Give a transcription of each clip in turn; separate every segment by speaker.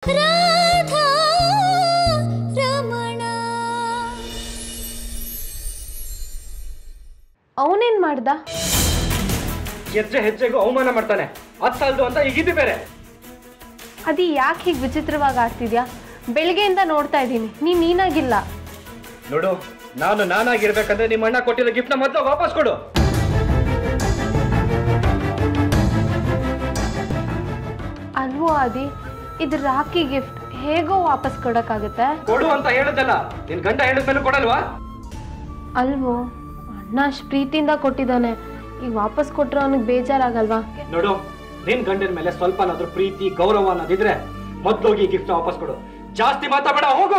Speaker 1: ರಾಧಾ ರಮಣ
Speaker 2: ಅವನೇನ್ ಮಾಡ್ದ
Speaker 3: ಹೆಜ್ಜೆ ಹೆಜ್ಜೆಗೂ ಅವಮಾನ ಮಾಡ್ತಾನೆ ಅದ್ ಸಾಲ್ದು ಅಂತ ಈಗಿದ್ದು ಬೇರೆ
Speaker 2: ಅದಿ ಯಾಕೆ ಹೀಗೆ ವಿಚಿತ್ರವಾಗಿ ಆಡ್ತಿದ್ಯಾ ಬೆಳಗ್ಗೆಯಿಂದ ನೋಡ್ತಾ ಇದ್ದೀನಿ ನೀನ್ ನೀನಾಗಿಲ್ಲ
Speaker 3: ನೋಡು ನಾನು ನಾನಾಗಿರ್ಬೇಕಂದ್ರೆ ನಿಮ್ಮ ಅಣ್ಣ ಕೊಟ್ಟಿರೋ ಗಿಫ್ಟ್ನ ಮೊದಲು ವಾಪಸ್ ಕೊಡು
Speaker 2: ಅಲ್ವೋ ಆದಿ ಇದು ರಾಖಿ ಗಿಫ್ಟ್ ಹೇಗೋ ವಾಪಸ್ ಕೊಡಕ್ಕಾಗತ್ತೆ
Speaker 3: ಕೊಡು ಅಂತ ಹೇಳದಲ್ಲ ನಿನ್ ಗಂಡ ಹೇಳಿದ್ಮೇಲೆ ಕೊಡಲ್ವಾ
Speaker 2: ಅಲ್ವೋ ಅಣ್ಣ ಅಷ್ಟ್ ಪ್ರೀತಿಯಿಂದ ಕೊಟ್ಟಿದ್ದಾನೆ ಈಗ ವಾಪಸ್ ಕೊಟ್ರೆ ಅವನಿಗೆ ಬೇಜಾರಾಗಲ್ವಾ
Speaker 3: ನೋಡು ನಿನ್ ಗಂಡನ ಮೇಲೆ ಸ್ವಲ್ಪನಾದ್ರೂ ಪ್ರೀತಿ ಗೌರವ ಅನ್ನೋದಿದ್ರೆ ಮೊದ್ಲೋಗಿ ಗಿಫ್ಟ್ ವಾಪಸ್ ಕೊಡು ಜಾಸ್ತಿ ಮಾತಾಡಬೇಡ ಹೋಗು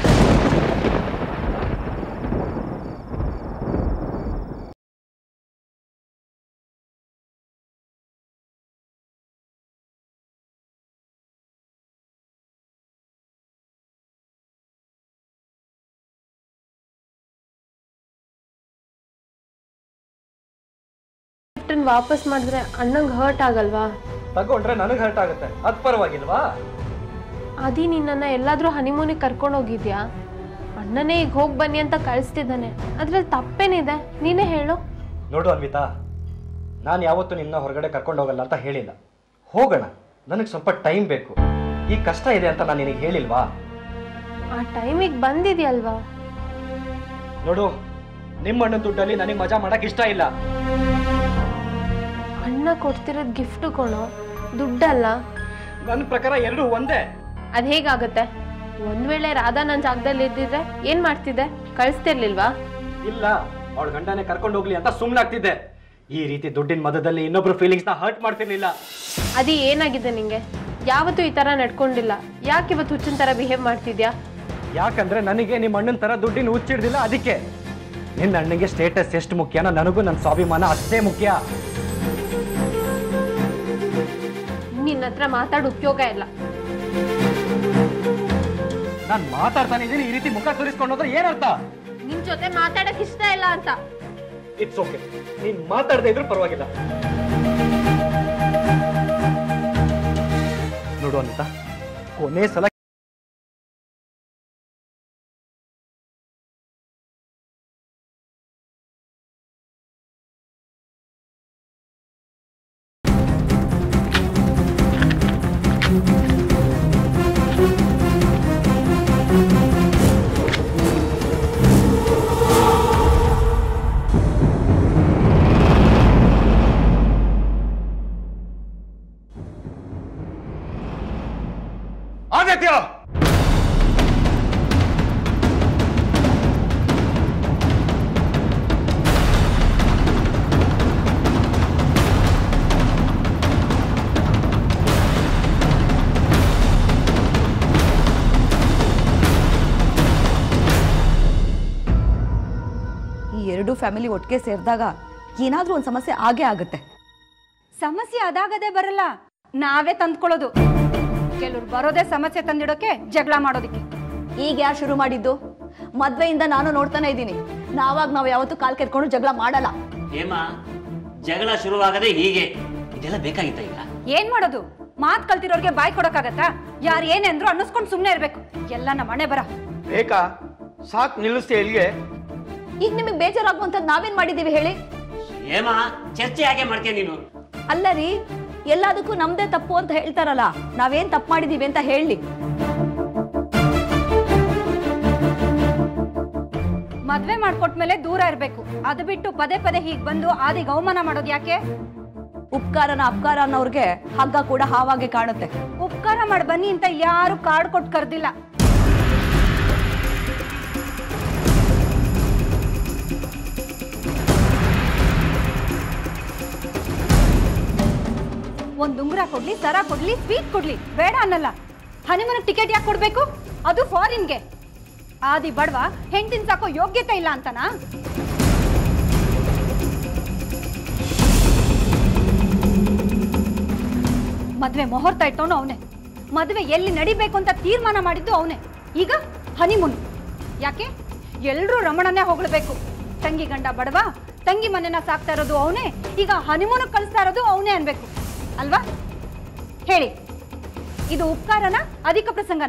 Speaker 2: ಗಿಫ್ಟನ್ ವಾಪಸ್ ಮಾಡಿದ್ರೆ ಅಣ್ಣಂಗೆ ಹರ್ಟ್ ಆಗಲ್ವಾ
Speaker 3: ತಗೊಂಡ್ರೆ ನನಗೆ ಹರ್ಟ್ ಆಗುತ್ತೆ ಅದ್ ಪರವಾಗಿಲ್ವಾ
Speaker 2: ಅದಿ ನಿನ್ನನ್ನ ಎಲ್ಲಾದ್ರೂ ಹನಿಮೂನಿಗೆ ಕರ್ಕೊಂಡು ಹೋಗಿದ್ಯಾ ಅಣ್ಣನೇ ಈಗ ಹೋಗಿ ಬನ್ನಿ ಅಂತ ಕಳಿಸ್ತಿದ್ದಾನೆ ಅದ್ರಲ್ಲಿ ತಪ್ಪೇನಿದೆ ನೀನೇ ಹೇಳು
Speaker 3: ನೋಡು ಅನ್ವಿತಾ ನಾನು ಯಾವತ್ತೂ ನಿನ್ನ ಹೊರಗಡೆ ಕರ್ಕೊಂಡು ಹೋಗಲ್ಲ ಅಂತ ಹೇಳಿಲ್ಲ ಹೋಗೋಣ ನನಗೆ ಸ್ವಲ್ಪ ಟೈಮ್ ಬೇಕು ಈ ಕಷ್ಟ ಇದೆ ಅಂತ ನಾನು ನಿನಗೆ ಹೇಳಿಲ್ವಾ
Speaker 2: ಆ ಟೈಮಿಗೆ ಬಂದಿದ್ಯಲ್ವಾ
Speaker 3: ನೋಡು ನಿಮ್ಮ ಅಣ್ಣನ ದುಡ್ಡಲ್ಲಿ ನನಗೆ ಮಜಾ ಮಾಡಕ್ ಇಷ್ಟ ಇಲ್ಲ
Speaker 2: ಅಣ್ಣ ಕೊಡ್ತಿರೋದು ಗಿಫ್ಟು ಕೊಣೋ ದುಡ್ಡಲ್ಲ
Speaker 3: ನನ್ನ ಪ್ರಕಾರ ಎರಡೂ ಒಂದೇ
Speaker 2: ಅದ್ ಹೇಗಾಗತ್ತೆ ಒಂದ್ ವೇಳೆ ರಾಧಾ ನನ್ನ ಜಾಗದಲ್ಲಿ ಇದ್ದಿದ್ರೆ ಏನ್ ಮಾಡ್ತಿದ್ದೆ ಕಳಿಸ್ತಿರ್ಲಿಲ್ವಾ
Speaker 3: ಇಲ್ಲ ಅವಳ ಗಂಡನೇ ಕರ್ಕೊಂಡು ಹೋಗ್ಲಿ ಅಂತ ಸುಮ್ಮನಾಗ್ತಿದ್ದೆ ಈ ರೀತಿ ದುಡ್ಡಿನ ಮದದಲ್ಲಿ ಇನ್ನೊಬ್ರು ಫೀಲಿಂಗ್ಸ್ನ ಹರ್ಟ್ ಮಾಡ್ತಿರ್ಲಿಲ್ಲ
Speaker 2: ಅದಿ ಏನಾಗಿದೆ ನಿಂಗೆ ಯಾವತ್ತೂ ಈ ತರ ನಡ್ಕೊಂಡಿಲ್ಲ ಯಾಕೆ ಇವತ್ತು ಹುಚ್ಚಿನ ತರ ಬಿಹೇವ್ ಮಾಡ್ತಿದ್ಯಾ
Speaker 3: ಯಾಕಂದ್ರೆ ನನಗೆ ನಿಮ್ಮ ಅಣ್ಣನ ತರ ದುಡ್ಡಿನ ಹುಚ್ಚಿಡ್ದಿಲ್ಲ ಅದಕ್ಕೆ ನಿನ್ನ ಅಣ್ಣಗೆ ಸ್ಟೇಟಸ್ ಎಷ್ಟು ಮುಖ್ಯನೋ ನನಗೂ ನನ್ನ ಸ್ವಾಭಿಮಾನ ಅಷ್ಟೇ ಮುಖ್ಯ
Speaker 2: ನಿನ್ನ ಹತ್ರ ಮಾತಾಡೋ ಉಪಯೋಗ ಇಲ್ಲ
Speaker 3: ನಾನು ಮಾತಾಡ್ತಾನೆ ಇದ್ದೀನಿ ಈ ರೀತಿ ಮುಖ ತೋರಿಸ್ಕೊಂಡು ಹೋದ್ರೆ ಏನರ್ಥ
Speaker 2: ನಿನ್ ಜೊತೆ ಮಾತಾಡಕ್ ಇಷ್ಟ ಇಲ್ಲ ಅಂತ
Speaker 3: ಇಟ್ಸ್ ಓಕೆ ನೀನ್ ಮಾತಾಡದೆ ಇದ್ರೂ ಪರವಾಗಿಲ್ಲ ನೋಡು ಅಂತ ಕೊನೆ ಸಲ ಆದಿತ್ಯ
Speaker 4: ಈ ಎರಡೂ ಫ್ಯಾಮಿಲಿ ಒಟ್ಟಿಗೆ ಸೇರಿದಾಗ ಏನಾದ್ರೂ ಒಂದು ಸಮಸ್ಯೆ ಆಗೇ ಆಗುತ್ತೆ
Speaker 5: ಸಮಸ್ಯೆ ಅದಾಗದೇ ಬರಲ್ಲ ನಾವೇ ತಂದ್ಕೊಳ್ಳೋದು ಕೆಲವ್ರು ಬರೋದೇ ಸಮಸ್ಯೆ ತಂದಿಡೋಕೆ ಜಗಳ ಮಾಡೋದಿಕ್ಕೆ
Speaker 4: ಈಗ ಯಾರು ಶುರು ಮಾಡಿದ್ದು ಮದ್ವೆಯಿಂದ ನಾನು ನೋಡ್ತಾನೆ ಇದ್ದೀನಿ ನಾವಾಗ ನಾವು ಯಾವತ್ತೂ ಕಾಲ್ ಕೆರ್ಕೊಂಡು ಜಗಳ ಮಾಡಲ್ಲ
Speaker 6: ಹೇಮ ಜಗಳ ಶುರುವಾಗದೆ ಹೀಗೆ ಇದೆಲ್ಲ ಬೇಕಾಗಿತ್ತ ಈಗ
Speaker 5: ಏನ್ ಮಾಡೋದು ಮಾತ್ ಕಲ್ತಿರೋರ್ಗೆ ಬಾಯ್ ಕೊಡಕ್ಕಾಗತ್ತಾ ಯಾರು ಏನೆಂದ್ರು ಅನ್ನಿಸ್ಕೊಂಡು ಸುಮ್ಮನೆ ಇರ್ಬೇಕು ಎಲ್ಲ ನಮ್ಮ ಮನೆ ಬರ
Speaker 7: ಬೇಕಾ ಸಾಕ್ ನಿಲ್ಲಿಸ್ತೆ ಇಲ್ಲಿಗೆ
Speaker 4: ಈಗ ನಿಮಗೆ ಬೇಜಾರಾಗುವಂಥದ್ದು ನಾವೇನ್ ಮಾಡಿದ್ದೀವಿ ಹೇಳಿ
Speaker 6: ಹೇಮ ಚರ್ಚೆ ಯಾಕೆ ಮಾಡ್ತೀಯ ನೀನು
Speaker 4: ಅಲ್ಲ ರೀ ಎಲ್ಲದಕ್ಕೂ ನಮ್ದೇ ತಪ್ಪು ಅಂತ ಹೇಳ್ತಾರಲ್ಲ ನಾವೇನ್ ತಪ್ಪು ಮಾಡಿದೀವಿ ಅಂತ ಹೇಳಿ
Speaker 5: ಮದ್ವೆ ಮಾಡ್ಕೊಟ್ಮೇಲೆ ದೂರ ಇರ್ಬೇಕು ಅದು ಬಿಟ್ಟು ಪದೇ ಪದೇ ಹೀಗ್ ಬಂದು ಆದಿಗೆ ಅವಮಾನ ಮಾಡೋದು ಯಾಕೆ
Speaker 4: ಉಪಕಾರನ ಅಪಕಾರ ಅನ್ನೋರ್ಗೆ ಹಗ್ಗ ಕೂಡ ಹಾವಾಗೆ ಕಾಣುತ್ತೆ
Speaker 5: ಉಪಕಾರ ಮಾಡಿ ಬನ್ನಿ ಅಂತ ಯಾರು ಕಾರ್ಡ್ ಕೊಟ್ಟು ಕರ್ದಿಲ್ಲ ಒಂದ್ ಉಂಗುರ ಕೊಡ್ಲಿ ಸರ ಕೊಡ್ಲಿ ಸ್ವೀಟ್ ಕೊಡ್ಲಿ ಬೇಡ ಅನ್ನಲ್ಲ ಹನಿಮೂನ್ ಟಿಕೆಟ್ ಯಾಕೆ ಕೊಡ್ಬೇಕು ಅದು ಫಾರಿನ್ಗೆ ಆದಿ ಬಡವ ಹೆಂಡತಿನ ಸಾಕೋ ಯೋಗ್ಯತೆ ಇಲ್ಲ ಅಂತನಾ ಮದ್ವೆ ಮುಹೂರ್ತ ಇಟ್ಟವನು ಅವನೇ ಮದ್ವೆ ಎಲ್ಲಿ ನಡಿಬೇಕು ಅಂತ ತೀರ್ಮಾನ ಮಾಡಿದ್ದು ಅವನೇ ಈಗ ಹನಿಮೂನ್ ಯಾಕೆ ಎಲ್ರೂ ರಮಣನೇ ಹೊಗಳ್ಬೇಕು ತಂಗಿ ಗಂಡ ಬಡವ ತಂಗಿ ಮನೆನ ಸಾಕ್ತಾ ಇರೋದು ಅವನೇ ಈಗ ಹನಿಮೂನ್ ಕಳಿಸ್ತಾ ಇರೋದು ಅವನೇ ಅನ್ಬೇಕು ಅಲ್ವಾ ಹೇಳಿ ಇದು ಉಪಕಾರನ ಅಧಿಕ ಪ್ರಸಂಗನ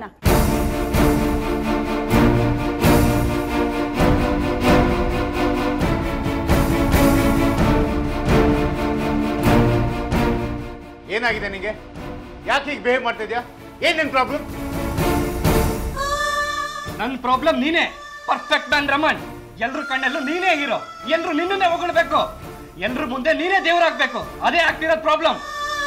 Speaker 8: ಏನಾಗಿದೆ ನಿಂಗೆ ಯಾಕೆ ಹೀಗೆ ಬಿಹೇವ್ ಮಾಡ್ತಾ ಇದೆಯಾ ಏನ್ ನಿನ್ ಪ್ರಾಬ್ಲಮ್
Speaker 7: ನನ್ನ ಪ್ರಾಬ್ಲಮ್ ನೀನೇ ಪರ್ಫೆಕ್ಟ್ ಮ್ಯಾನ್ ರಮಣ್ ಎಲ್ರ ಕಣ್ಣಲ್ಲೂ ನೀನೇ ಹೀರೋ ಎಲ್ರು ನಿನ್ನನ್ನೇ ಹೊಗಳ್ಬೇಕು ಎಲ್ರ ಮುಂದೆ ನೀನೇ ದೇವರಾಗ್ಬೇಕು ಅದೇ ಆಗ್ತಿರೋದ್ ಪ್ರಾಬ್ಲಮ್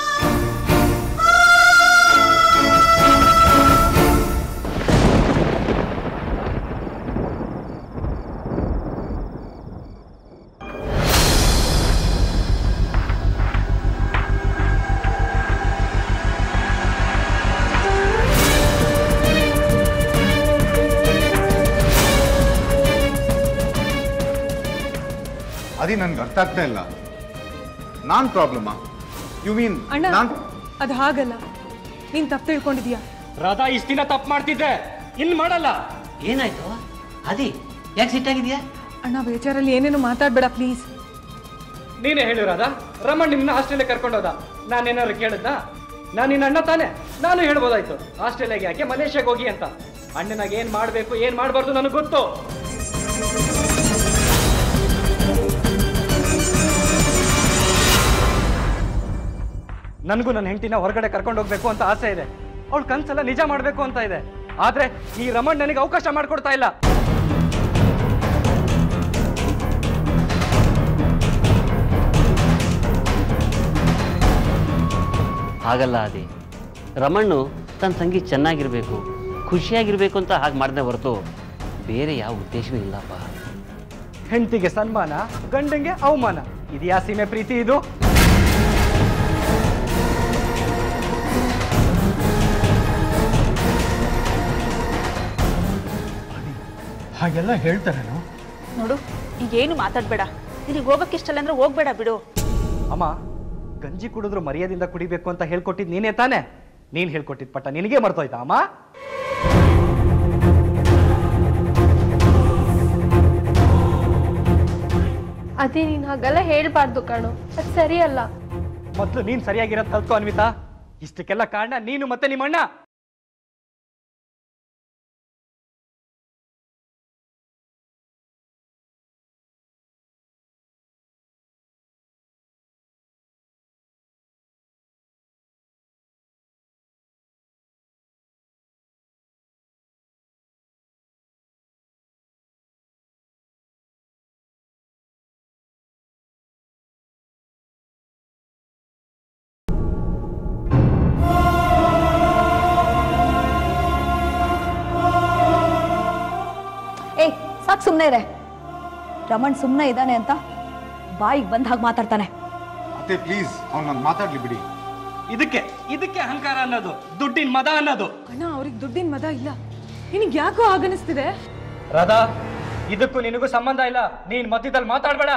Speaker 8: ಅದೇ ನನ್ಗೆ ಅರ್ಥ ಆಗ್ತಾ ಇಲ್ಲ ನಾನ್ ಪ್ರಾಬ್ಲಮಾ ಯು ಮೀನ್
Speaker 9: ಅಣ್ಣ
Speaker 8: ನಾನ್
Speaker 9: ಅದು ಹಾಗಲ್ಲ ನೀನ್ ತಪ್ಪು ತಿಳ್ಕೊಂಡಿದ್ಯಾ
Speaker 7: ರಾಧಾ ಇಷ್ಟ ದಿನ ತಪ್ಪು ಮಾಡ್ತಿದ್ದೆ ಇನ್ ಮಾಡಲ್ಲ
Speaker 6: ಏನಾಯ್ತು ಅದಿ ಯಾಕೆ ಸಿಟ್ಟಾಗಿದ್ಯಾ
Speaker 9: ಅಣ್ಣ ಬೇಜಾರಲ್ಲಿ ಏನೇನು ಮಾತಾಡ್ಬೇಡ ಪ್ಲೀಸ್
Speaker 7: ನೀನೇ ಹೇಳು ರಾಧಾ ರಮಣ್ ನಿಮ್ಮನ್ನ ಆಸ್ಟ್ರೇಲಿಯಾ ಕರ್ಕೊಂಡೋದ ನಾನೇನಾದ್ರು ಕೇಳಿದ್ನಾ ನಾನು ನಿನ್ನ ಅಣ್ಣ ತಾನೆ ನಾನು ಹೇಳ್ಬೋದಾಯ್ತು ಆಸ್ಟ್ರೇಲಿಯಾಗೆ ಯಾಕೆ ಮಲೇಷ್ಯಾಗೆ ಹೋಗಿ ಅಂತ ಅಣ್ಣನಾಗ ಏನ್ ಮಾಡ್ಬೇಕು ಏನ್ ಮಾಡ್ಬಾರ್ದು ನನಗೆ ಗೊತ್ತು ನನಗೂ ನನ್ನ ಹೆಂಡತಿನ ಹೊರಗಡೆ ಕರ್ಕೊಂಡು ಹೋಗ್ಬೇಕು ಅಂತ ಆಸೆ ಇದೆ ಅವಳ ಕನ್ಸೆಲ್ಲ ನಿಜ ಮಾಡಬೇಕು ಅಂತ ಇದೆ ಆದ್ರೆ ಈ ರಮಣ್ ನನಗೆ ಅವಕಾಶ ಮಾಡ್ಕೊಡ್ತಾ ಇಲ್ಲ
Speaker 6: ಹಾಗಲ್ಲ ಅದಿ ರಮಣ್ಣು ತನ್ನ ತಂಗಿ ಚೆನ್ನಾಗಿರ್ಬೇಕು ಖುಷಿಯಾಗಿರ್ಬೇಕು ಅಂತ ಹಾಗೆ ಮಾಡಿದೆ ಹೊರತು ಬೇರೆ ಯಾವ ಉದ್ದೇಶವೂ ಇಲ್ಲಪ್ಪ
Speaker 7: ಹೆಂಡತಿಗೆ ಸನ್ಮಾನ ಗಂಡಂಗೆ ಅವಮಾನ ಇದ್ಯಾ ಸೀಮೆ ಪ್ರೀತಿ ಇದು
Speaker 3: ಹಾಗೆಲ್ಲ ಹೇಳ್ತಾರೇನು
Speaker 4: ನೋಡು ಈಗೇನು ಮಾತಾಡ್ಬೇಡ ನಿನಗೆ ಹೋಗಕ್ಕೆ ಇಷ್ಟಲ್ಲ ಅಂದ್ರೆ ಹೋಗ್ಬೇಡ ಬಿಡು
Speaker 7: ಅಮ್ಮ ಗಂಜಿ ಕುಡಿದ್ರು ಮರ್ಯಾದಿಂದ ಕುಡಿಬೇಕು ಅಂತ ಹೇಳ್ಕೊಟ್ಟಿದ್ ನೀನೇ ತಾನೆ ನೀನ್ ಹೇಳ್ಕೊಟ್ಟಿದ್ ಪಟ್ಟ ನಿನಗೆ ಮರ್ತೋಯ್ತಾ ಅಮ್ಮ
Speaker 2: ಅದೇ ನೀನು ಹಾಗೆಲ್ಲ ಹೇಳ್ಬಾರ್ದು ಕಣೋ ಅದು ಸರಿಯಲ್ಲ
Speaker 7: ಮೊದ್ಲು ನೀನ್ ಸರಿಯಾಗಿರೋದ್ ಕಲ್ತ್ಕೊ ಅನ್ವಿತಾ ಇಷ್ಟಕ್ಕೆಲ್ಲ ಕಾರಣ ನೀನು ಮತ್ತೆ ನಿಮ್ಮಣ್ಣ
Speaker 4: ಏಯ್ ಸಾಕು ಸುಮ್ಮನೆ ಇರೆ ರಮಣ್ ಸುಮ್ಮನೆ ಇದ್ದಾನೆ ಅಂತ ಬಾಯಿಗೆ ಬಂದ ಹಾಗೆ ಮಾತಾಡ್ತಾನೆ
Speaker 8: ಅತ್ತೆ ಪ್ಲೀಸ್ ಅವ್ನು ಮಾತಾಡ್ಲಿ ಬಿಡಿ
Speaker 7: ಇದಕ್ಕೆ ಇದಕ್ಕೆ ಅಹಂಕಾರ ಅನ್ನೋದು ದುಡ್ಡಿನ ಮದ ಅನ್ನೋದು
Speaker 9: ಅಣ್ಣ ಅವ್ರಿಗೆ ದುಡ್ಡಿನ ಮದ ಇಲ್ಲ ನಿನಗೆ ಯಾಕೋ ಆಗನಿಸ್ತಿದೆ
Speaker 7: ರಾಧಾ ಇದಕ್ಕೂ ನಿನಗೂ ಸಂಬಂಧ ಇಲ್ಲ ನೀನ್ ಮಧ್ಯದಲ್ಲಿ ಮಾತಾಡ್ಬೇಡ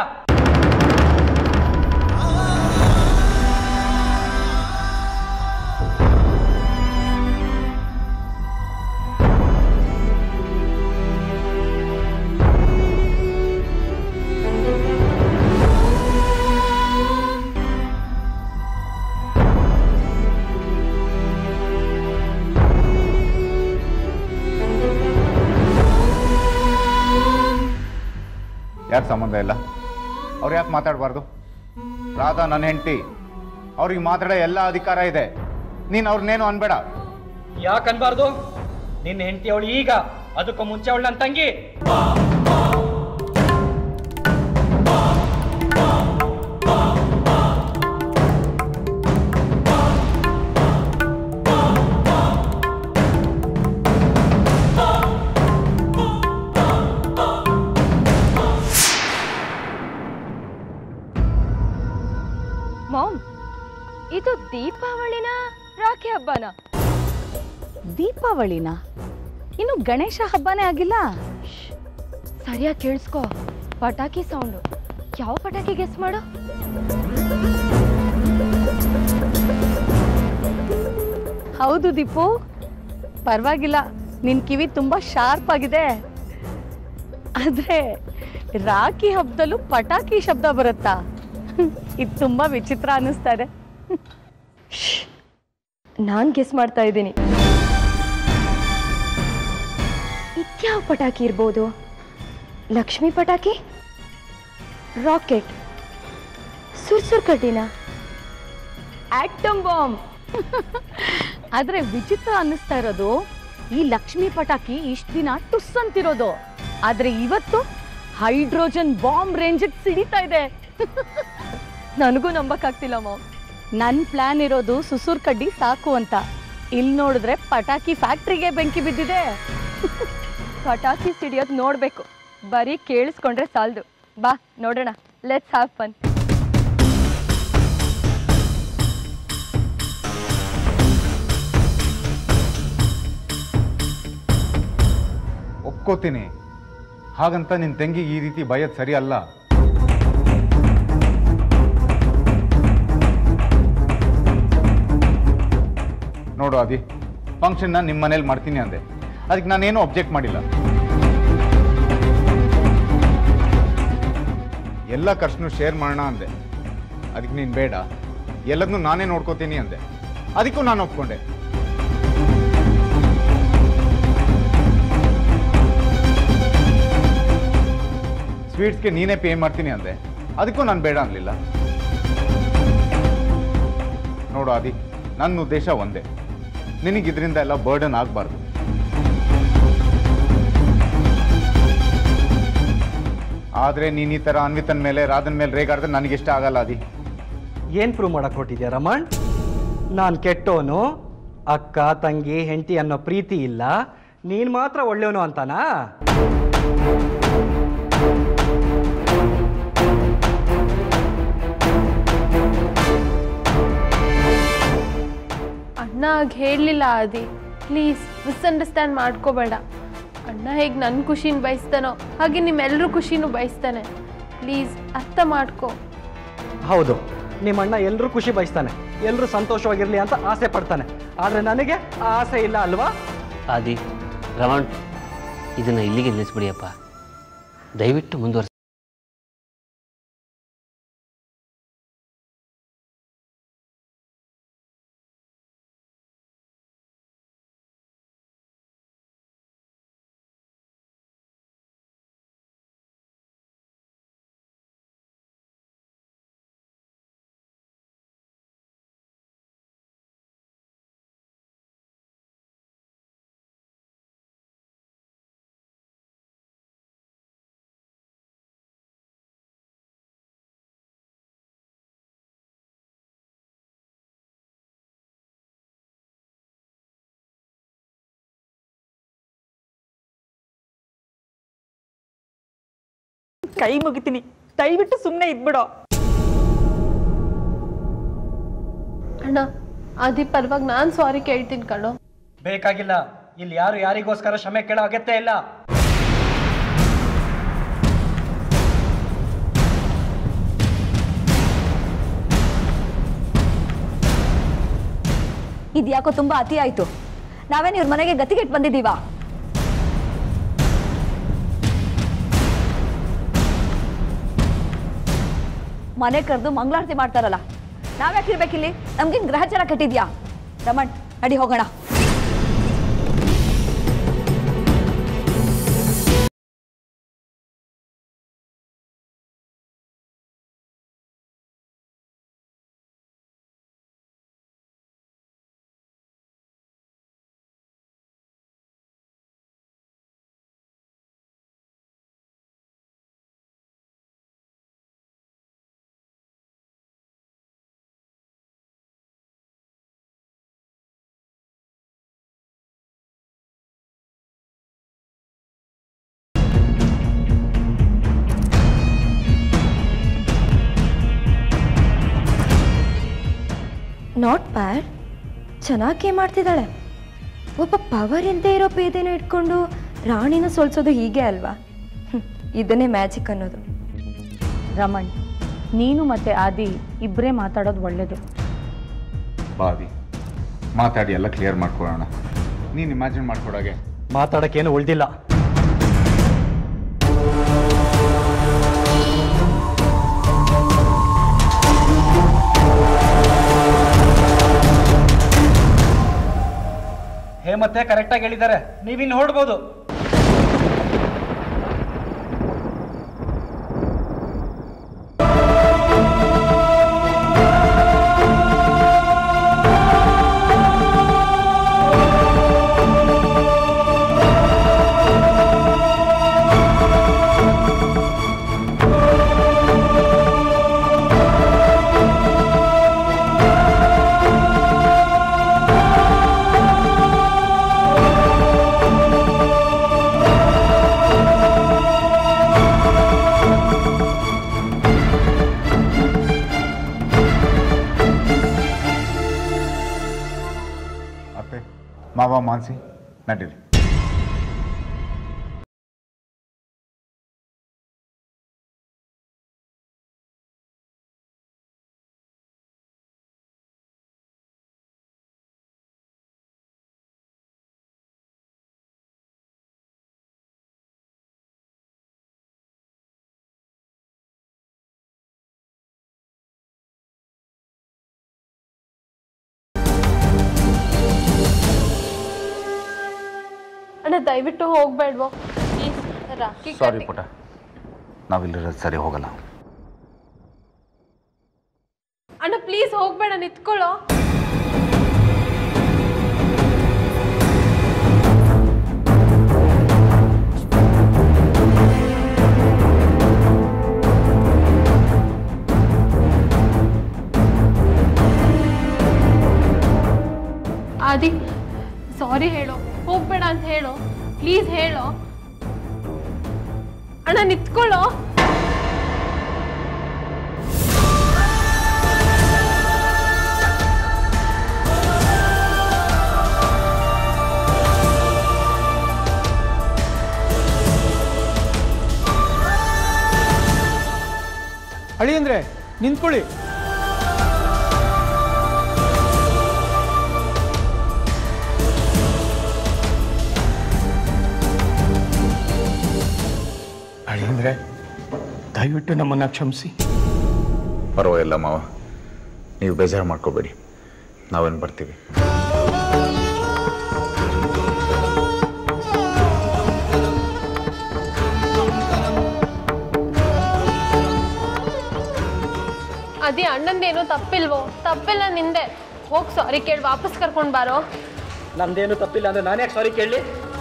Speaker 8: ಯಾಕೆ ಸಂಬಂಧ ಇಲ್ಲ ಅವ್ರು ಯಾಕೆ ಮಾತಾಡಬಾರ್ದು ರಾಧಾ ನನ್ನ ಹೆಂಡತಿ ಅವ್ರಿಗೆ ಮಾತಾಡೋ ಎಲ್ಲ ಅಧಿಕಾರ ಇದೆ ನೀನು ಅವ್ರನ್ನೇನು ಅನ್ಬೇಡ
Speaker 7: ಯಾಕೆ ಅನ್ಬಾರ್ದು ನಿನ್ನ ಹೆಂಡತಿ ಅವಳು ಈಗ ಅದಕ್ಕೂ ಮುಂಚೆ ಅವಳು ನನ್ನ ತಂಗಿ
Speaker 2: ಮಾಮ್ ಇದು ದೀಪಾವಳಿನ ರಾಖಿ ಹಬ್ಬನ
Speaker 4: ದೀಪಾವಳಿನ ಇನ್ನು ಗಣೇಶ ಹಬ್ಬನೇ ಆಗಿಲ್ಲ
Speaker 2: ಸರಿಯಾಗಿ ಕೇಳಿಸ್ಕೊ ಪಟಾಕಿ ಸೌಂಡು ಯಾವ ಪಟಾಕಿ ಗೆಸ್ ಮಾಡು
Speaker 4: ಹೌದು ದೀಪು ಪರವಾಗಿಲ್ಲ ನಿನ್ ಕಿವಿ ತುಂಬಾ ಶಾರ್ಪ್ ಆಗಿದೆ ಆದ್ರೆ ರಾಖಿ ಹಬ್ಬದಲ್ಲೂ ಪಟಾಕಿ ಶಬ್ದ ಬರುತ್ತಾ ಇದು ತುಂಬಾ ವಿಚಿತ್ರ ಅನ್ನಿಸ್ತಾ ಇದೆ
Speaker 10: ನಾನು ಗೆಸ್ ಮಾಡ್ತಾ ಇದ್ದೀನಿ ಇದ್ಯಾವ ಪಟಾಕಿ ಇರ್ಬೋದು ಲಕ್ಷ್ಮಿ ಪಟಾಕಿ ರಾಕೆಟ್ ಸುರ್ಸುರ್ ಕಡ್ಡಿನ ಆಟಮ್ ಬಾಂಬ್
Speaker 4: ಆದ್ರೆ ವಿಚಿತ್ರ ಅನ್ನಿಸ್ತಾ ಇರೋದು ಈ ಲಕ್ಷ್ಮಿ ಪಟಾಕಿ ಇಷ್ಟ ದಿನ ಟುಸ್ ಅಂತಿರೋದು ಆದ್ರೆ ಇವತ್ತು ಹೈಡ್ರೋಜನ್ ಬಾಂಬ್ ರೇಂಜ್ ಸಿಡಿತಾ ಇದೆ
Speaker 10: ನನಗೂ ನಂಬಕ್ಕಾಗ್ತಿಲ್ಲ ಮಾಮ್
Speaker 4: ನನ್ ಪ್ಲಾನ್ ಇರೋದು ಸುಸೂರ್ ಕಡ್ಡಿ ಸಾಕು ಅಂತ ಇಲ್ಲಿ ನೋಡಿದ್ರೆ ಪಟಾಕಿ ಫ್ಯಾಕ್ಟ್ರಿಗೆ ಬೆಂಕಿ ಬಿದ್ದಿದೆ
Speaker 10: ಪಟಾಕಿ ಸಿಡಿಯೋದು ನೋಡಬೇಕು ಬರೀ ಕೇಳಿಸ್ಕೊಂಡ್ರೆ ಸಾಲದು ಬಾ ನೋಡೋಣ ಲೆಟ್ಸ್ ಹ್ಯಾವ್ ಫನ್
Speaker 8: ಒಪ್ಕೋತೀನಿ ಹಾಗಂತ ನಿನ್ನ ತಂಗಿ ಈ ರೀತಿ ಬಯೋದು ಸರಿ ಅಲ್ಲ ನೋಡು ಅದಿ ಫಂಕ್ಷನ್ನ ನಿಮ್ಮ ಮನೇಲಿ ಮಾಡ್ತೀನಿ ಅಂದೆ ಅದಕ್ಕೆ ನಾನೇನು ಅಬ್ಜೆಕ್ಟ್ ಮಾಡಿಲ್ಲ ಎಲ್ಲ ಖರ್ಚನ್ನು ಶೇರ್ ಮಾಡೋಣ ಅಂದೆ ಅದಕ್ಕೆ ನೀನು ಬೇಡ ಎಲ್ಲದನ್ನೂ ನಾನೇ ನೋಡ್ಕೋತೀನಿ ಅಂದೆ ಅದಕ್ಕೂ ನಾನು ಒಪ್ಕೊಂಡೆ ಸ್ವೀಟ್ಸ್ಗೆ ನೀನೇ ಪೇ ಮಾಡ್ತೀನಿ ಅಂದೆ ಅದಕ್ಕೂ ನಾನು ಬೇಡ ಅನ್ನಲಿಲ್ಲ ನೋಡು ಆದಿ ನನ್ನ ಉದ್ದೇಶ ಒಂದೇ ನಿನಗೆ ಇದರಿಂದ ಎಲ್ಲ ಬರ್ಡನ್ ಆಗಬಾರ್ದು ಆದರೆ ನೀನು ಈ ಥರ ಅನ್ವಿತನ್ ಮೇಲೆ ರಾಧನ್ ಮೇಲೆ ರೇಗಾಡಿದ್ರೆ ನನಗಿಷ್ಟ ಆಗಲ್ಲ ಅದಿ
Speaker 3: ಏನು ಪ್ರೂವ್ ಮಾಡಕ್ಕೆ ಹೊಟ್ಟಿದ್ಯಾ ರಮಣ್ ನಾನು ಕೆಟ್ಟೋನು ಅಕ್ಕ ತಂಗಿ ಹೆಂಡತಿ ಅನ್ನೋ ಪ್ರೀತಿ ಇಲ್ಲ ನೀನು ಮಾತ್ರ ಒಳ್ಳೆಯವನು ಅಂತಾನಾ
Speaker 2: ಅಣ್ಣ ಹಾಗೆ ಹೇಳಲಿಲ್ಲ ಆದಿ ಪ್ಲೀಸ್ ಮಿಸ್ಅಂಡರ್ಸ್ಟ್ಯಾಂಡ್ ಮಾಡ್ಕೋಬೇಡ ಅಣ್ಣ ಹೇಗೆ ನನ್ನ ಖುಷಿನ ಬಯಸ್ತಾನೋ ಹಾಗೆ ನಿಮ್ಮೆಲ್ಲರೂ ಖುಷಿನೂ ಬಯಸ್ತಾನೆ ಪ್ಲೀಸ್ ಅರ್ಥ ಮಾಡ್ಕೋ
Speaker 3: ಹೌದು ನಿಮ್ಮ ಅಣ್ಣ ಎಲ್ಲರೂ ಖುಷಿ ಬಯಸ್ತಾನೆ ಎಲ್ಲರೂ ಸಂತೋಷವಾಗಿರಲಿ ಅಂತ ಆಸೆ ಪಡ್ತಾನೆ ಆದರೆ ನನಗೆ ಆ ಆಸೆ ಇಲ್ಲ ಅಲ್ವಾ
Speaker 6: ಆದಿ ರಮಣ್ ಇದನ್ನು ಇಲ್ಲಿಗೆ ನಿಲ್ಲಿಸ್ಬಿಡಿಯಪ್ಪ ದಯವಿಟ್ಟು ಮುಂದುವರ್ಸಿ
Speaker 9: ಕೈ ಮುಗಿತೀನಿ ದಯವಿಟ್ಟು ಸುಮ್ಮನೆ ಇದ್ಬಿಡೋ
Speaker 2: ಅಣ್ಣ ಆದಿ ಪರವಾಗಿ ನಾನು ಸಾರಿ ಕೇಳ್ತೀನಿ ಕಣೋ
Speaker 3: ಬೇಕಾಗಿಲ್ಲ ಇಲ್ಲಿ ಯಾರು ಯಾರಿಗೋಸ್ಕರ ಕ್ಷಮೆ ಕೇಳೋ ಅಗತ್ಯ ಇಲ್ಲ
Speaker 4: ಇದ್ಯಾಕೋ ತುಂಬಾ ಅತಿ ಆಯ್ತು ನಾವೇನು ಇವ್ರ ಮನೆಗೆ ಗತಿಗೆಟ್ ಬಂದಿದ್ದೀವಾ ಮನೆ ಕರೆದು ಮಂಗಳಾರತಿ ಮಾಡ್ತಾರಲ್ಲ ನಾವ್ಯಾಕೆ ಇರ್ಬೇಕಿಲ್ಲಿ ನಮ್ಗೇನು ಗ್ರಹಚಾರ ಕೆಟ್ಟಿದ್ಯಾ ರಮಣ್ ನಡಿ ಹೋಗೋಣ
Speaker 10: ನಾಟ್ ಬ್ಯಾಡ್ ಚೆನ್ನಾಗೇ ಮಾಡ್ತಿದ್ದಾಳೆ ಒಬ್ಬ ಪವರ್ ಇಲ್ಲದೆ ಇರೋ ಪೇದೆನ ಇಟ್ಕೊಂಡು ರಾಣಿನ ಸೋಲ್ಸೋದು ಹೀಗೆ ಅಲ್ವಾ ಹ್ಮ್, ಇದನ್ನೇ ಮ್ಯಾಜಿಕ್ ಅನ್ನೋದು
Speaker 4: ರಮಣ್ ನೀನು ಮತ್ತೆ ಆದಿ ಇಬ್ಬರೇ ಮಾತಾಡೋದು ಒಳ್ಳೇದು
Speaker 8: ಬಾದಿ ಮಾತಾಡಿ ಎಲ್ಲ ಕ್ಲಿಯರ್ ಮಾಡ್ಕೊಳ್ಳೋಣ ನೀನು ಇಮ್ಯಾಜಿನ್ ಮಾಡ್ಕೊಡಾಗೆ
Speaker 3: ಮಾತಾಡೋಕ್ಕೇನು ಉಳ್ದಿಲ್ಲ
Speaker 7: ಹೇಮತ್ತೆ ಕರೆಕ್ಟಾಗಿ ಹೇಳಿದ್ದಾರೆ ನೀವಿನ್ನು ಹೊರಡ್ಬೋದು
Speaker 8: ಅತ್ತೆ ಮಾವ ಮಾನ್ಸಿ ನಡೀರಿ
Speaker 2: ಅಣ್ಣ ದಯವಿಟ್ಟು ಹೋಗ್ಬೇಡ್ವೋ ಪ್ಲೀಸ್ ರಾಖಿ
Speaker 8: ಸಾರಿ
Speaker 2: ಕಟ್ಟಿ-
Speaker 8: ಪುಟ ನಾವಿಲ್ಲಿರೋದು ಸರಿ ಹೋಗಲ್ಲ
Speaker 2: ಅಣ್ಣ ಪ್ಲೀಸ್ ಹೋಗ್ಬೇಡ ನಿತ್ಕೊಳ್ಳೋ ಆದಿ ಸಾರಿ ಹೇಳು ಹೋಗ್ಬೇಡ ಅಂತ ಹೇಳು ಪ್ಲೀಸ್ ಹೇಳು ಅಣ್ಣ ನಿತ್ಕೊಳ್ಳೋ
Speaker 11: ಅಳಿ ಅಂದ್ರೆ ನಿಂತ್ಕೊಳ್ಳಿ ಅಳಿ ಅಂದ್ರೆ ದಯವಿಟ್ಟು ನಮ್ಮನ್ನ ಕ್ಷಮಿಸಿ
Speaker 8: ಪರವಾಗಿಲ್ಲ ಮಾವ ನೀವು ಬೇಜಾರು ಮಾಡ್ಕೋಬೇಡಿ ನಾವೇನು ಬರ್ತೀವಿ
Speaker 2: ಅದೇ ಅಣ್ಣಂದೇನು ತಪ್ಪಿಲ್ವೋ ತಪ್ಪಿಲ್ಲ ನಿಂದೆ ಹೋಗ್ ಸಾರಿ ಕೇಳಿ ವಾಪಸ್ ಕರ್ಕೊಂಡ್ ಬಾರೋ
Speaker 7: ನಮ್ದೇನು ತಪ್ಪಿಲ್ಲ ಅಂದ್ರೆ ನಾನು ಯಾಕೆ ಸಾರಿ ಕೇಳಲಿ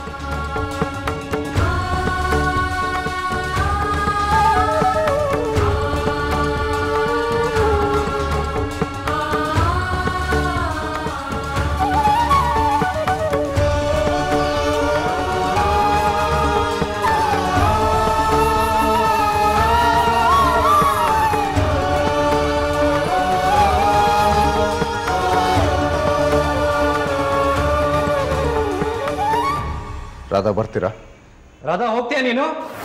Speaker 8: ರಾಧಾ ಬರ್ತೀರಾ
Speaker 7: ರಾಧಾ ಹೋಗ್ತೀಯ ನೀನು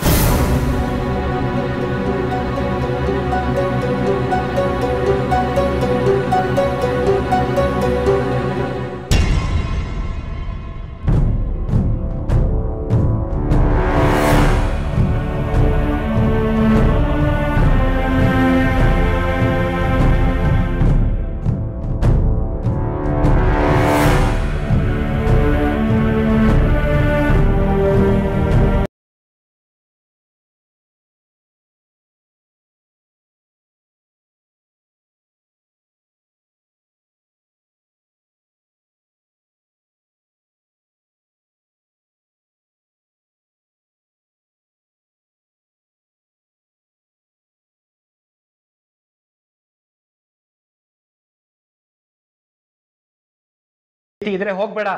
Speaker 7: ಇದ್ರೆ ಹೋಗ್ಬೇಡ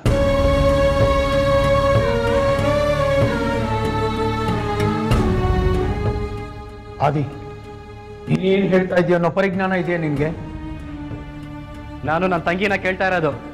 Speaker 11: ಆದಿ ನೀನೇನು ಹೇಳ್ತಾ ಇದೆಯೋ ಅನ್ನೋ ಪರಿಜ್ಞಾನ ಇದೆಯಾ ನಿನಗೆ
Speaker 7: ನಾನು ನನ್ನ ತಂಗಿನ ಕೇಳ್ತಾ ಇರೋದು